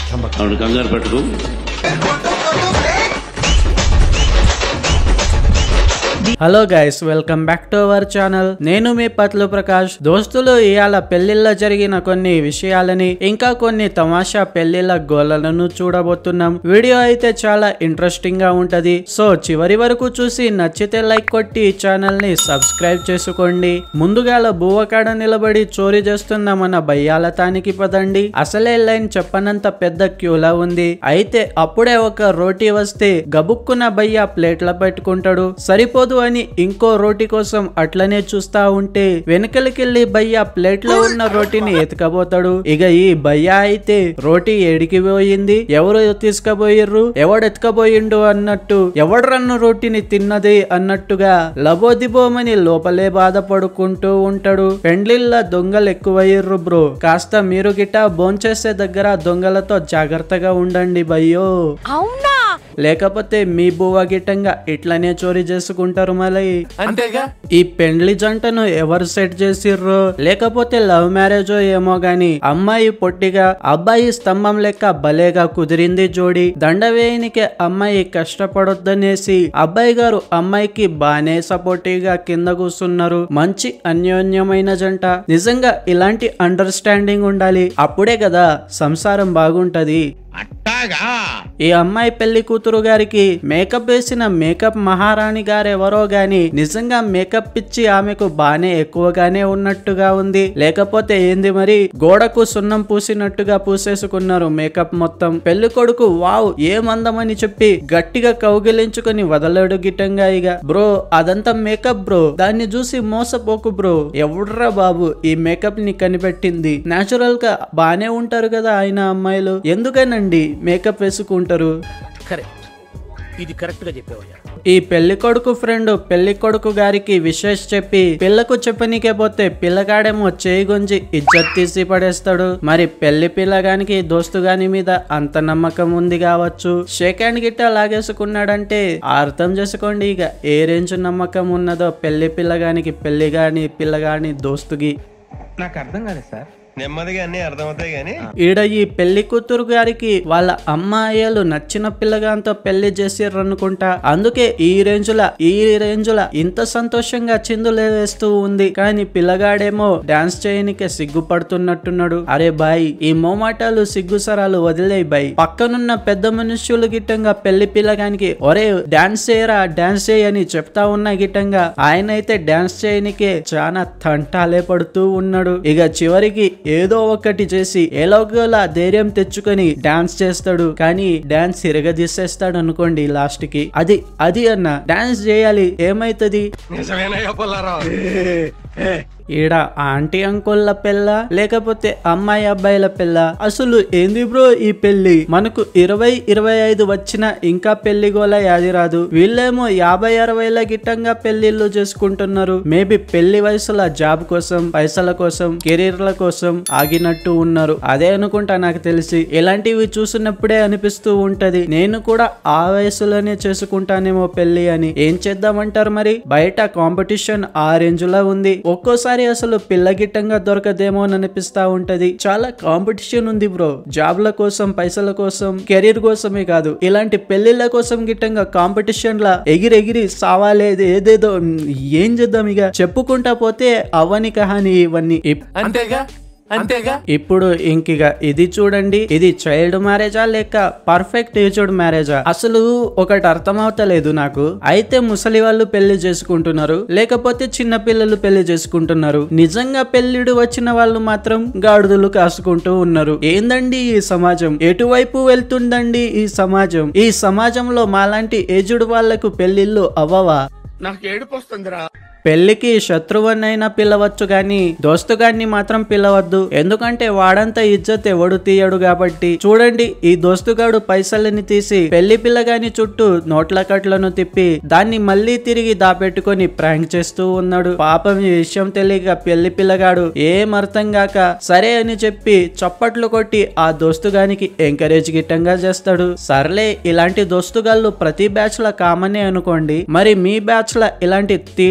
అవును కంగారు పెట్టుకో hello guys welcome back to our channel నేను మీ పత్లు ప్రకాష్ దోస్తులు ఇవాళ పెళ్లిళ్ళ జరిగిన కొన్ని విషయాలని ఇంకా కొన్ని తమాషా పెళ్లిళ్ళ గోలలను చూడబోతున్నాం వీడియో అయితే చాలా ఇంట్రెస్టింగ్ గా ఉంటది సో చివరి వరకు చూసి నచ్చితే లైక్ కొట్టి ఈ ఛానల్ ని సబ్స్క్రైబ్ చేసుకోండి ముందుగాల బువ్వకాడ నిలబడి చోరీ చేస్తున్న మన బయ్యాలతానికి పదండి అసలే లైన్ చెప్పనంత పెద్ద క్యూలా ఉంది అయితే అప్పుడే ఒక రోటీ వస్తే గబుక్కున బయ్య ప్లేట్ల పెట్టుకుంటాడు సరిపోదు అని ఇంకో రోటీ కోసం అట్లనే చూస్తా ఉంటే వెనకలికెళ్ళి బయ్య ప్లేట్ లో ఉన్న రోటీని ఎత్తుకబోతాడు ఇక ఈ బయ్య అయితే రోటీ ఏడికి పోయింది ఎవరు తీసుకుపోయిర్రు ఎవడు ఎత్తుకబోయిండు అన్నట్టు ఎవడ్రన్ను రోటీని తిన్నది అన్నట్టుగా లబోదిబోమని లోపలే బాధపడుకుంటూ ఉంటాడు పెండ్లిళ్ళ దొంగలు ఎక్కువయ్యిర్రు బ్రో కాస్త మీరు గిట్ట భోంచేసే దగ్గర దొంగలతో జాగ్రత్తగా ఉండండి బయ్యో అవునా లేకపోతే మీ బువ్వ గిట్టంగా ఇట్లనే చోరీ చేసుకుంటారు మళ్ళీ అంతేగా ఈ పెండ్లి జంటను ఎవరు సెట్ చేసిర్రో లేకపోతే లవ్ మ్యారేజో ఏమో గాని అమ్మాయి పొట్టిగా అబ్బాయి స్తంభం లెక్క భలేగా కుదిరింది జోడి దండవేయనికే అమ్మాయి కష్టపడొద్దనేసి అబ్బాయి గారు అమ్మాయికి బానే సపోర్టివ్ గా కింద కూర్చున్నారు మంచి అన్యోన్యమైన జంట నిజంగా ఇలాంటి అండర్స్టాండింగ్ ఉండాలి అప్పుడే కదా సంసారం బాగుంటది అట్టాగా ఈ అమ్మాయి పెళ్లి కూతురు గారికి మేకప్ వేసిన మేకప్ మహారాణి గారెవరో గాని నిజంగా మేకప్ ఇచ్చి ఆమెకు బానే ఎక్కువగానే ఉన్నట్టుగా ఉంది లేకపోతే ఏంది మరి గోడకు సున్నం పూసినట్టుగా పూసేసుకున్నారు మేకప్ మొత్తం పెళ్లి కొడుకు వావ్ ఏమందమని చెప్పి గట్టిగా కౌగిలించుకొని వదలడు గిట్టంగా ఇక బ్రో అదంతా మేకప్ బ్రో దాన్ని చూసి మోసపోకు బ్రో ఎవడ్రా బాబు ఈ మేకప్ ని కనిపెట్టింది నేచురల్ గా బానే ఉంటారు కదా ఆయన అమ్మాయిలు ఎందుకనండి మేకప్ వేసుకుంటారు కరెక్ట్ ఇది కరెక్ట్ గా చెప్పేవయ్యా ఈ పెళ్లి కొడుకు ఫ్రెండ్ పెళ్లి కొడుకు గారికి విశేష్ చెప్పి పిల్లకు చెప్పనీకే పోతే పిల్లగాడేమో చేయి గుంజి ఇజ్జత్ తీసి పడేస్తాడు మరి పెళ్లి పిల్లగానికి దోస్తు గాని మీద అంత నమ్మకం ఉంది కావచ్చు షేక్ హ్యాండ్ గిట్ట లాగేసుకున్నాడంటే అర్థం చేసుకోండి ఇక ఏ రేంజ్ నమ్మకం ఉన్నదో పెళ్లి పిల్లగానికి పెళ్లి గాని పిల్లగాని దోస్తుకి నాకు అర్థం కాలేదు సార్ నెమ్మదిగా అన్ని అర్థమవుతాయి కానీ ఈడ ఈ పెళ్లి కూతురు గారికి వాళ్ళ అమ్మాయిలు నచ్చిన పిల్లగాంతో పెళ్లి చేసిర్రు అనుకుంటా అందుకే ఈ రేంజుల ఈ రేంజుల ఇంత సంతోషంగా చిందులు వేస్తూ ఉంది కానీ పిల్లగాడేమో డాన్స్ చేయనికే సిగ్గుపడుతున్నట్టున్నాడు అరే బాయ్ ఈ మోమాటాలు సిగ్గు సరాలు వదిలేయి బాయ్ పక్కనున్న పెద్ద మనుష్యులు గిట్టంగా పెళ్లి పిల్లగానికి ఒరే డాన్స్ చేయరా డాన్స్ చేయని చెప్తా ఉన్న గిట్టంగా ఆయన అయితే డాన్స్ చేయనికే చాలా తంటాలే పడుతూ ఉన్నాడు ఇక చివరికి ఏదో ఒకటి చేసి ఎలాగోలా ధైర్యం తెచ్చుకొని డాన్స్ చేస్తాడు కానీ డాన్స్ ఇరగదీసేస్తాడు అనుకోండి లాస్ట్ కి అది అది అన్న డాన్స్ చేయాలి ఏమైతది నిజమేనయ్యా పుల్లారావు ఈడ ఆంటీ అంకుల్ల పెళ్ళ లేకపోతే అమ్మాయి అబ్బాయిల పెళ్ళ అసలు ఏంది బ్రో ఈ పెళ్లి మనకు ఇరవై ఇరవై ఐదు వచ్చిన ఇంకా పెళ్లి గోల యాది రాదు వీళ్ళేమో యాభై అరవైల గిట్టంగా పెళ్లిళ్ళు చేసుకుంటున్నారు మేబీ పెళ్లి వయసుల జాబ్ కోసం పైసల కోసం కెరీర్ల కోసం ఆగినట్టు ఉన్నారు అదే అనుకుంటా నాకు తెలిసి ఇలాంటివి చూసినప్పుడే అనిపిస్తూ ఉంటది నేను కూడా ఆ వయసులోనే చేసుకుంటానేమో పెళ్లి అని ఏం చేద్దామంటారు మరి బయట కాంపిటీషన్ ఆ రేంజ్ లో ఉంది ఒక్కోసారి అసలు పిల్లగిట్టంగా దొరకదేమో అని అనిపిస్తా ఉంటది చాలా కాంపిటీషన్ ఉంది బ్రో జాబ్ల కోసం పైసల కోసం కెరీర్ కోసమే కాదు ఇలాంటి పెళ్లిళ్ళ కోసం గిట్టంగా కాంపిటీషన్ లా ఎగిరి ఎగిరి సావాలేదు ఏదేదో ఉమ్, ఏం చేద్దాం ఇక చెప్పుకుంటా పోతే అవని కహాని ఇవన్నీ ఇప్- అంతేగా అంతేగా ఇప్పుడు ఇంకిగ ఇది చూడండి ఇది చైల్డ్ మ్యారేజా లేక పర్ఫెక్ట్ ఏజ్డ్ మ్యారేజా అసలు ఒకటి అర్థమవుతలేదు నాకు అయితే ముసలి వాళ్ళు పెళ్లి చేసుకుంటున్నారు లేకపోతే చిన్న పిల్లలు పెళ్లి చేసుకుంటున్నారు నిజంగా పెళ్లిడు వచ్చిన వాళ్ళు మాత్రం గాడిదలు కాసుకుంటూ ఉన్నారు ఏందండి ఈ సమాజం ఎటువైపు వెళ్తుందండి ఈ సమాజం ఈ సమాజంలో మాలాంటి ఏజ్డ్ వాళ్లకు పెళ్లిళ్ళు అవ్వవా నాకు ఏడుపు వస్తుందిరా పెళ్లికి శత్రువునైనా పిలవచ్చు గాని దోస్తుగాన్ని మాత్రం పిలవద్దు ఎందుకంటే వాడంతా ఇజ్జత్ ఎవడు తీయడు కాబట్టి చూడండి ఈ దోస్తుగాడు పైసలని తీసి పెళ్లి పిల్లగాని చుట్టూ నోట్ల కట్లను తిప్పి దాన్ని మళ్ళీ తిరిగి దాపెట్టుకొని ప్రాంక్ చేస్తూ ఉన్నాడు పాపం ఈ విషయం తెలియక పెళ్లి పిల్లగాడు ఏం అర్థం కాక సరే అని చెప్పి చప్పట్లు కొట్టి ఆ దోస్తుగానికి ఎంకరేజ్ గిట్టంగా చేస్తాడు సర్లే ఇలాంటి దోస్తుగాళ్ళు ప్రతి బ్యాచ్ ల కామనే అనుకోండి మరి మీ బ్యాచ్ ల ఇలాంటి తీటా దోస్తు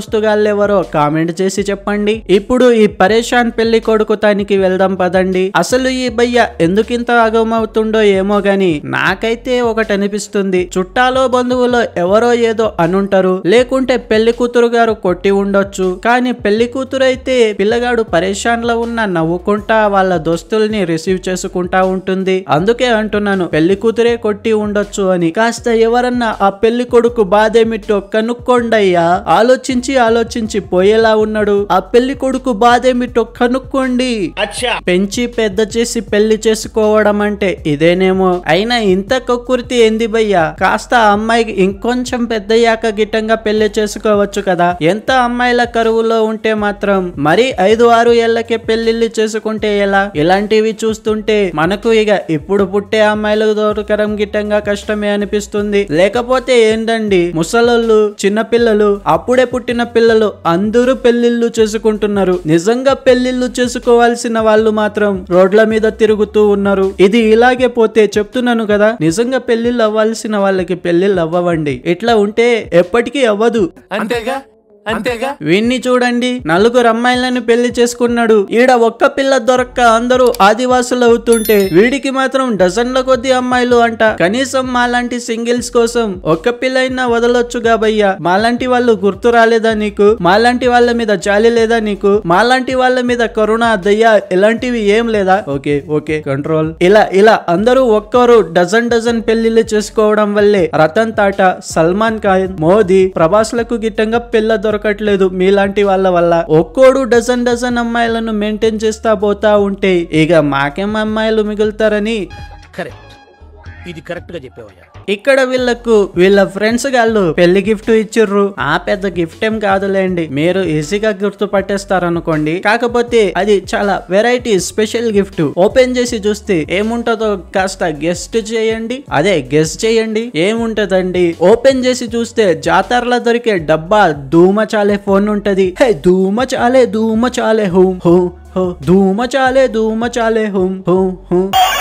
దోస్తుగాళ్ళెవరో కామెంట్ చేసి చెప్పండి ఇప్పుడు ఈ పరేషాన్ పెళ్లి కొడుకు తనికి వెళ్దాం పదండి అసలు ఈ భయ్య ఎందుకింత అగమవుతుండో ఏమో గాని నాకైతే ఒకటి అనిపిస్తుంది చుట్టాలో బంధువులో ఎవరో ఏదో అనుంటారు లేకుంటే పెళ్లి కూతురు గారు కొట్టి ఉండొచ్చు కానీ పెళ్లి కూతురు అయితే పిల్లగాడు పరేషాన్ లో ఉన్న నవ్వుకుంటా వాళ్ళ దోస్తుల్ని రిసీవ్ చేసుకుంటా ఉంటుంది అందుకే అంటున్నాను పెళ్లి కూతురే కొట్టి ఉండొచ్చు అని కాస్త ఎవరన్నా ఆ పెళ్లి కొడుకు బాధేమిటో కనుక్కోండయ్యా ఆలోచించి ఆలోచించి పోయేలా ఉన్నాడు ఆ పెళ్లి కొడుకు బాధేమిటో కనుక్కోండి పెంచి పెద్ద చేసి పెళ్లి చేసుకోవడం అంటే ఇదేనేమో అయినా ఇంత కక్కుర్తి ఏంది భయ్యా కాస్త ఆ అమ్మాయికి ఇంకొంచెం పెద్దయ్యాక గిట్టంగా పెళ్లి చేసుకోవచ్చు కదా ఎంత అమ్మాయిల కరువులో ఉంటే మాత్రం మరి ఐదు ఆరు ఏళ్లకే పెళ్లిళ్ళు చేసుకుంటే ఎలా ఇలాంటివి చూస్తుంటే మనకు ఇక ఇప్పుడు పుట్టే అమ్మాయిలు దొరకడం గిట్టంగా కష్టమే అనిపిస్తుంది లేకపోతే ఏంటండి ముసలోళ్ళు చిన్న పిల్లలు అప్పుడే పుట్టిన పిల్లలు అందరూ పెళ్లిళ్ళు చేసుకుంటున్నారు నిజంగా పెళ్లిళ్ళు చేసుకోవాల్సిన వాళ్ళు మాత్రం రోడ్ల మీద తిరుగుతూ ఉన్నారు ఇది ఇలాగే పోతే చెప్తున్నాను కదా నిజంగా పెళ్లిళ్ళు అవ్వాల్సిన వాళ్ళకి పెళ్లిళ్ళు అవ్వవండి ఇట్లా ఉంటే ఎప్పటికీ అవ్వదు అంతేగా అంతేగా వీణ్ణి చూడండి నలుగురు అమ్మాయిలను పెళ్లి చేసుకున్నాడు ఈడ ఒక్క పిల్ల దొరక్క అందరూ ఆదివాసులు అవుతుంటే వీడికి మాత్రం డజన్ల కొద్ది అమ్మాయిలు అంట కనీసం మాలాంటి సింగిల్స్ కోసం ఒక్క పిల్లైనా వదలొచ్చుగా భయ్యా మాలాంటి వాళ్ళు గుర్తు రాలేదా నీకు మాలాంటి వాళ్ళ మీద జాలి లేదా నీకు మాలాంటి వాళ్ళ మీద కరుణ దయ్య ఇలాంటివి ఏం లేదా ఓకే ఓకే కంట్రోల్ ఇలా ఇలా అందరూ ఒక్కరు డజన్ డజన్ పెళ్లిళ్ళు చేసుకోవడం వల్లే రతన్ టాటా సల్మాన్ ఖాన్ మోదీ ప్రభాస్లకు గిట్టంగా పిల్ల దొరకట్లేదు మీలాంటి వాళ్ళ వల్ల ఒక్కోడు డజన్ డజన్ అమ్మాయిలను మెయింటైన్ చేస్తా పోతా ఉంటే ఇక మాకేం అమ్మాయిలు మిగులుతారని కరెక్ట్ ఇది కరెక్ట్ గా చెప్పావయ్యా ఇక్కడ వీళ్ళకు వీళ్ళ ఫ్రెండ్స్ గాళ్ళు పెళ్లి గిఫ్ట్ ఇచ్చిర్రు ఆ పెద్ద గిఫ్ట్ ఏం కాదులేండి మీరు ఈజీగా గుర్తు పట్టేస్తారు అనుకోండి కాకపోతే అది చాలా వెరైటీ స్పెషల్ గిఫ్ట్ ఓపెన్ చేసి చూస్తే ఏముంటదో కాస్త గెస్ట్ చేయండి అదే గెస్ట్ చేయండి ఏముంటదండి ఓపెన్ చేసి చూస్తే జాతరలో దొరికే డబ్బా ధూమ చాలే ఫోన్ ఉంటది హే ధూమ చాలే ధూమ చాలే హూ హూ హూ ధూమ చాలే ధూమ చాలే హుం హూ హూ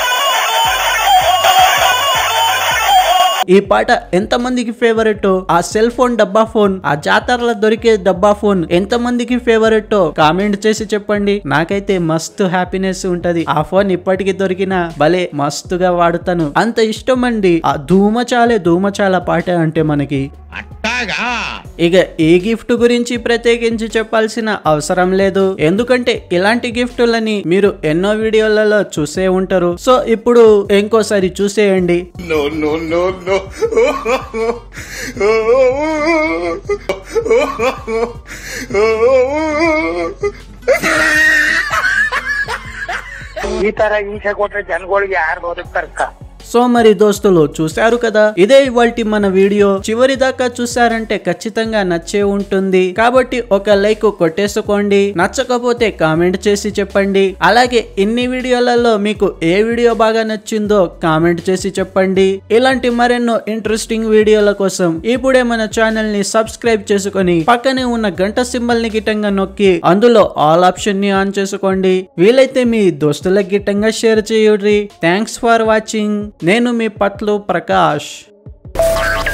ఈ పాట ఎంత మందికి ఫేవరెట్ ఆ సెల్ ఫోన్ డబ్బా ఫోన్ ఆ జాతరలో దొరికే డబ్బా ఫోన్ ఎంత మందికి ఫేవరెట్ కామెంట్ చేసి చెప్పండి నాకైతే మస్తు హ్యాపీనెస్ ఉంటది ఆ ఫోన్ ఇప్పటికి దొరికినా భలే మస్తుగా వాడుతాను అంత ఇష్టం అండి ఆ ధూమచాలే ధూమచాల పాట అంటే మనకి అట్టాగా ఇక ఈ గిఫ్ట్ గురించి ప్రత్యేకించి చెప్పాల్సిన అవసరం లేదు ఎందుకంటే ఇలాంటి గిఫ్టులని మీరు ఎన్నో వీడియోలలో చూసే ఉంటారు సో ఇప్పుడు ఇంకోసారి చూసేయండి నో నో నో నో ಈ ತರ ಹಿಂಸೆ ಕೊಟ್ರೆ ಜನಗಳಿಗೆ ಯಾರು ಬದುಕ್ತಾರಕ್ಕ సో మరి దోస్తులు చూశారు కదా ఇదే ఇవాల్టి మన వీడియో చివరి దాకా చూసారంటే ఖచ్చితంగా నచ్చే ఉంటుంది కాబట్టి ఒక లైక్ కొట్టేసుకోండి నచ్చకపోతే కామెంట్ చేసి చెప్పండి అలాగే ఇన్ని వీడియోలలో మీకు ఏ వీడియో బాగా నచ్చిందో కామెంట్ చేసి చెప్పండి ఇలాంటి మరెన్నో ఇంట్రెస్టింగ్ వీడియోల కోసం ఇప్పుడే మన ఛానల్ ని సబ్స్క్రైబ్ చేసుకొని పక్కనే ఉన్న గంట సింబల్ ని గిట్టంగా నొక్కి అందులో ఆల్ ఆప్షన్ ని ఆన్ చేసుకోండి వీలైతే మీ దోస్తులకు గిట్టంగా షేర్ చేయుర్రి థ్యాంక్స్ ఫర్ వాచింగ్ నేను మీ పట్లు ప్రకాష్